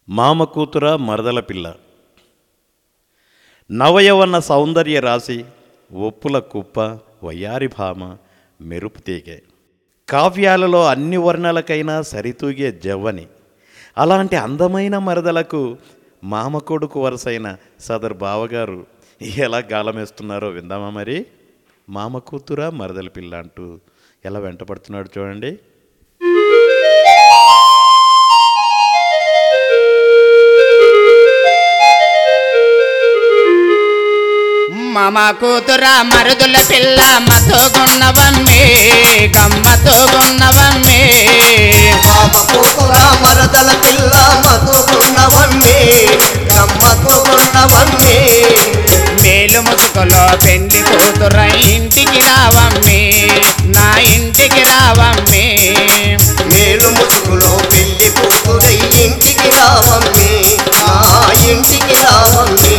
మామ కూతుర మరదల పిల్ల నవయవన సౌందర్య రాశి ఒప్పుల కుప్ప వయ్యారి భామ మెరుపు తీగే కావ్యాలలో అన్ని వర్ణాలకైనా సరితూగే జవ్వని అలాంటి అందమైన మరదలకు మామ కొడుకు వరసైన సదర్ బావగారు ఎలా గాలమేస్తున్నారో విందామా మరి మామ కూతుర మరదల పిల్ల అంటూ ఎలా వెంటపడుతున్నాడు చూడండి మమ కూతుర మరుదుల పిల్ల మతోగున్నవమ్మే గమ్మతోగున్నవమ్మే మామ కూతుర మరదల పిల్ల మధుకున్నవమ్మే గమ్మతుకున్నవమ్మే మేలు ముసుగులో పెండి కూతుర ఇంటికి రావమ్మే నా ఇంటికి రావమ్మే మేలు ముసుగులో పెళ్లి కూతురై ఇంటికి రావమ్మే నా ఇంటికి రావమ్మే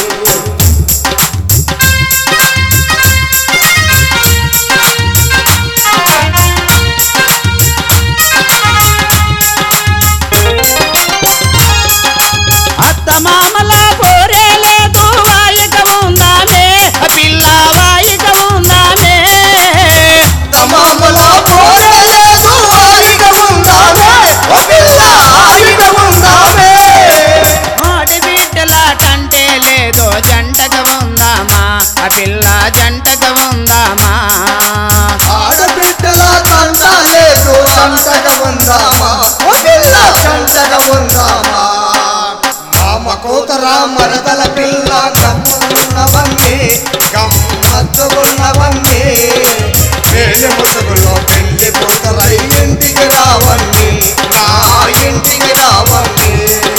అత్త మామల పోరే లేదు వాయిక ఉందామే పిల్ల వాయిక ఉందామే తమామల పోరలేదు ఆయిగ ఉందామే ఓ పిల్ల ఆయిగ ఉందామే ఆడబిడ్డలాటంటే లేదో జంటగా ఉందామా ఆ పిల్ల జంటగా ఉందామా ఆడబిడ్డల తంట లేదు అంతగా ఉందామా ఓ పిల్ల చంటగా ఉందామా మామ కూతుర మరదల పిల్ల గమ్మున్నవమ్మే గమ్మత్తుకున్నవమ్మే వేలి ముసుగులో పెళ్లి కూతుర ఇంటికి రావమ్మే నా ఇంటికి రావమ్మే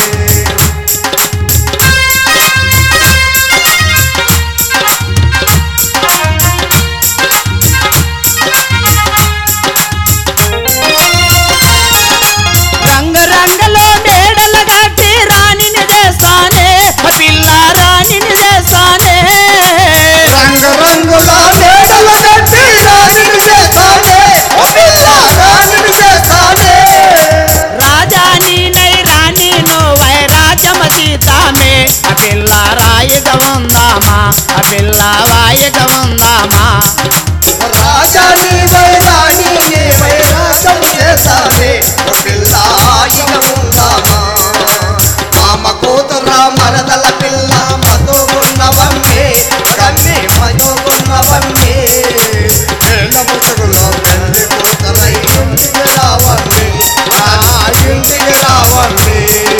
రంగరంగలో మేడల కట్టి రాణిని చేస్తానే ఆ పిల్ల రాణిని చేస్తానే రంగు రంగుల మేడల కట్టి రాణిని చేస్తానే ఓ పిల్ల రాణిని చేస్తానే రాజాని నై రాణి నోవై రాజమ సీతామే ఆ పిల్ల రాయిగా ఉందామా ఆ పిల్ల వాయిగా ఉందామా రాజాని వైరాణి వైరాగం చేస్తానే ఓ పిల్ల ఆయిగ ఉందామా మామ కూతుర మరదల పిల్ల మధుగున్నవమ్మే కన్ని మధుగున్నవమ్మే పిల్ల ముసుగులో పెళ్లి కూతుర ఇంటికి రావమ్మే ఆ ఇంటికి రావమ్మే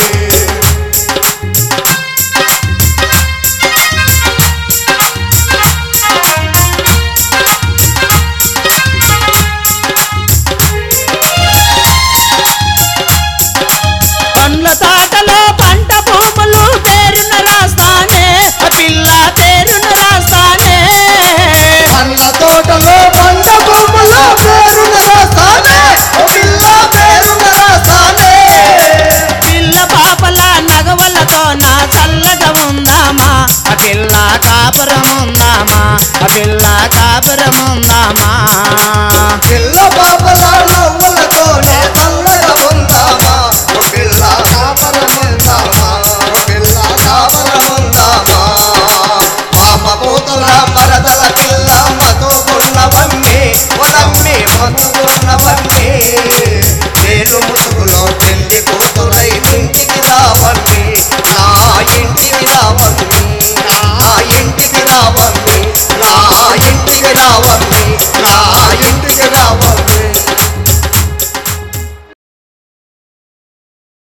పండ్ల తోటలో పంట భూములు పేరున రాస్తానే ఆ పిల్ల పేరున రాస్తానే పండ్ల తోటలో పంట భూములో పేరున రాస్తానే ఓ పిల్ల పేరున రాస్తానే పిల్ల పాపల నగవలతో నా చల్లగా ఉందామా ఆ పిల్ల కాపురం ఉందామా ఆ పిల్ల కాపురం ఉందామా పిల్ల పాపల నవ్వులతోనే చల్లగా ఉందామా ఓ పిల్ల కాపరం ఉందామా ఓ పిల్ల కాపరం ఉందామా పాప కూతుల మరదల పిల్ల మధుకున్నవమ్మే ఒలమ్మే మధుకున్నవమ్మే నేను ముసుగులో పెళ్లి కూతురై ఇంటికి రావమ్మి నా ఇంటికి రావమ్మి నా ఇంటికి రావమ్మి నా ఇంటికి రావమ్మి